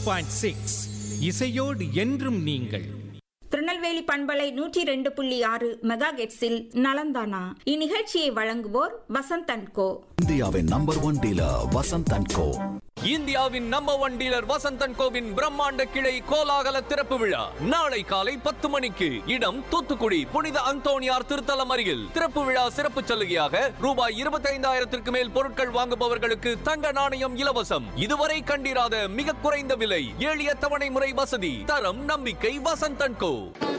point six இசையோடு என்றும் நீங்கள் திருநெல்வேலி பண்பலை நூற்றி ரெண்டு புள்ளி ஆறு மெகா கெட்ஸில் நலந்தானா இந்நிகழ்ச்சியை வழங்குவோர் வசந்த் அண்ட் கோ இந்தியாவின் number one dealer Vasanth and co இந்தியாவின் நம்பர் ஒன் டீலர் வசந்தன் கோவின் பிரம்மாண்ட கிளை கோலாகல திறப்பு விழா நாளை காலை பத்து மணிக்கு இடம் தூத்துக்குடி புனித அந்தோணியார் திருத்தலம் அருகில் திறப்பு விழா சிறப்பு சலுகையாக ரூபாய் இருபத்தைந்தாயிரத்திற்கு மேல் பொருட்கள் வாங்குபவர்களுக்கு தங்க நாணயம் இலவசம் இதுவரை கண்டிராத மிக குறைந்த விலை எளிய தவணை முறை வசதி தரம் நம்பிக்கை வசந்தன் கோ